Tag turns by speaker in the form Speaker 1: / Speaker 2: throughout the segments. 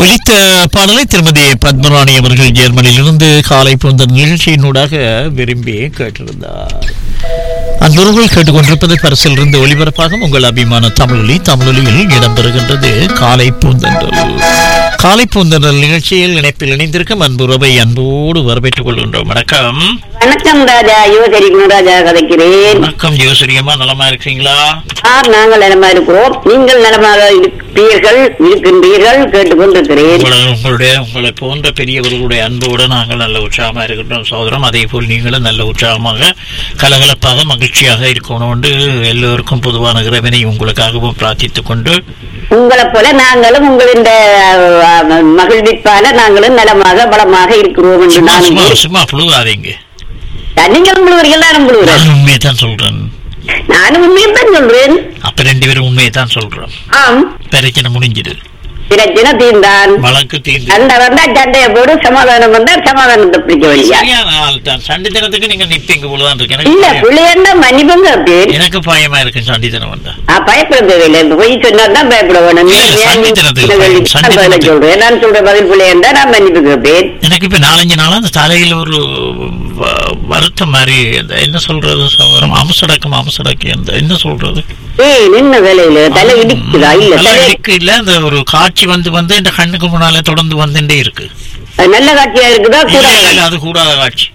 Speaker 1: ஒலித்த பாடலை திருமதி பத்மராணி அவர்கள் ஜெர்மனியிலிருந்து காலை போன்ற நிகழ்ச்சியினூடாக விரும்பி கேட்டிருந்தார் அன்புறவுகள் கேட்டுக்கொண்டிருப்பது பரிசிலிருந்து ஒளிபரப்பாக உங்கள் அபிமான தமிழொலி தமிழொலியில் இடம்பெறுகின்றது காலை பூந்தன்றல் காலை பூந்தன்றல் நிகழ்ச்சியில் இணைப்பில் இணைந்திருக்கும் அன்புறவை அன்போடு வரவேற்றுக் கொள்கின்றோம் வணக்கம்
Speaker 2: வணக்கம் ராஜா யுவசரி குணராஜா கதைக்கிறேன்
Speaker 1: வணக்கம் ஜோசிரியமா நலமா இருக்கிறீங்களா
Speaker 2: ஆர் நாங்கள் நலமா இருக்கிறோம் நீங்கள் நலமாக இருப்பீர்கள் இருக்கின்றீர்கள் கேட்டுக்கொண்டிருக்கிறேன்
Speaker 1: உங்களை உங்களுடைய உங்களை போன்ற பெரியவர்களுடைய அன்போடு நாங்கள் நல்ல உற்சாகமா இருக்கின்றோம் சோதரம் அதே போல் நீங்களும் நல்ல உற்சாகமாக கலகலப்பாக மகிழ்ச்சியாக இருக்கணும் என்று எல்லோருக்கும் பொதுவான இறைவனை உங்களுக்காகவும் பிரார்த்தித்துக் கொண்டு
Speaker 2: உங்களை போல நாங்களும் உங்களின் அஹ், மகிழ்விப்பால நாங்களும் நலமாக பலமாக இருக்கிறோம் என்று
Speaker 1: சும்மா
Speaker 2: நான்
Speaker 1: சும்மா சும்மா புழுகாதீங்க
Speaker 2: நீங்கள் முழுவர்கள் நானும் முழுவர்கள்
Speaker 1: நான் உண்மையை தான் சொல்றேன்
Speaker 2: நானும் உண்மையும் தான் சொல்றேன்
Speaker 1: அப்ப ரெண்டு பேரும் உண்மையை தான் சொல்றோம்
Speaker 2: ஆம்
Speaker 1: பிரச்சனை முடிஞ்சிடு
Speaker 2: பிரச்சனை தீர்ந்தான்
Speaker 1: வழக்கு தீர்ந்து
Speaker 2: சண்டை வந்தா சண்டையை போடு சமாதானம் வந்தா சமாதானத்தை பிடிக்க வழியா
Speaker 1: சரியான ஆள் தான் சண்டித்தனத்துக்கு நீங்க நிப்பீங்க போலதான் இருக்கு
Speaker 2: இல்ல
Speaker 1: எனக்கு
Speaker 2: பிள்ளையன்னா மன்னிப்பும் கேட்பேன்
Speaker 1: எனக்கு பயமா இருக்கு சண்டித்தனம் வந்தா
Speaker 2: ஆ, பயப்பட தேவையில்லை இந்த பொய் சொன்னா தான் பயப்பட வேணும் நீ
Speaker 1: இல்ல,
Speaker 2: ஏன்
Speaker 1: சண்டித்தனத்துக்கு
Speaker 2: இந்த
Speaker 1: பயம்,
Speaker 2: நான் பதில
Speaker 1: சண்டித்தனத்துக்கு.
Speaker 2: சொல்றேன் நான் சொல்ற பதில் பிள்ளை என்றா நான் மன்னிப்பு கேட்பேன்
Speaker 1: எனக்கு இப்ப நாலஞ்சு நாளா அந்த தலையில ஒரு வ- வருத்தம் மாதிரி அந்த என்ன சொல்றது சவரம் அமசடக்கம் அமசடக்கு அந்த என்ன சொல்றது
Speaker 2: ஏய் நின்ன வேலையில தலை இடிக்குதா இல்ல
Speaker 1: நல்ல
Speaker 2: தலை
Speaker 1: இருக்கு இல்ல அந்த ஒரு காட்சி வந்து வந்து இந்த கண்ணுக்கு முன்னால தொடர்ந்து வந்துட்டே இருக்கு
Speaker 2: அது நல்ல காட்சியா இருக்குதா
Speaker 1: இல்ல,
Speaker 2: கூடாத
Speaker 1: இல்ல,
Speaker 2: காட்சி?
Speaker 1: அது கூடாத காட்சி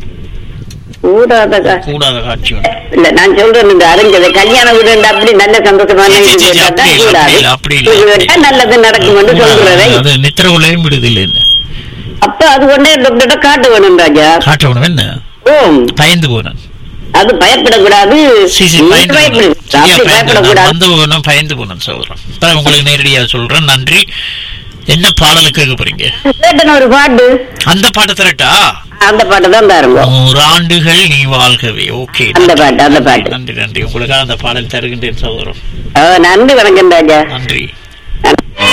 Speaker 2: கூடாத காட்சி
Speaker 1: கூடாத காட்சி வந்து
Speaker 2: இல்ல நான் சொல்றேன் இந்த அறிஞ்சது கல்யாண வீடு அப்படி நல்ல சந்தோஷமான
Speaker 1: சரி,
Speaker 2: இது
Speaker 1: சரி,
Speaker 2: கேட்டா
Speaker 1: அப்படி இல்ல,
Speaker 2: கூடாது
Speaker 1: அப்படி இல்ல, அப்படி இல்ல,
Speaker 2: இது
Speaker 1: அப்படி
Speaker 2: கேட்டா
Speaker 1: இல்ல.
Speaker 2: நல்லது நடக்கும் என்று சொல்றதை
Speaker 1: அது நித்திரவுலையும் விடுது இல்ல
Speaker 2: அப்ப அது கொண்டே டாக்டர்கிட்ட காட்ட வேணும் ராஜா
Speaker 1: காட்ட விடும் என்ன
Speaker 2: ஓம்
Speaker 1: பயந்து போனேன்
Speaker 2: அது பயப்படக்கூடாது
Speaker 1: சி, சி,
Speaker 2: நீ
Speaker 1: பயந்து
Speaker 2: பயப்படு
Speaker 1: போனேன். சரியா
Speaker 2: அப்படி
Speaker 1: பயந்து போனேன்.
Speaker 2: பயப்படக்கூடாது
Speaker 1: வந்து போனேன், பயந்து போனேன் சகோதரன் இப்ப உங்களுக்கு நேரடியா சொல்றேன் நன்றி என்ன பாடலை கேட்க போறீங்க
Speaker 2: கேட்டன ஒரு பாட்டு
Speaker 1: அந்த பாட்டை தரட்டா
Speaker 2: அந்த பாட்டு தான் தாருங்க
Speaker 1: நூறு ஆண்டுகள் நீ வாழ்கவே ஓகே
Speaker 2: அந்த பாட்டு, அந்த பாட்டு.
Speaker 1: நன்றி நன்றி உங்களுக்காக அந்த பாடல் தருகின்றேன் சகோதரன்
Speaker 2: ஆ, நன்றி வணக்கம் ராஜா
Speaker 1: நன்றி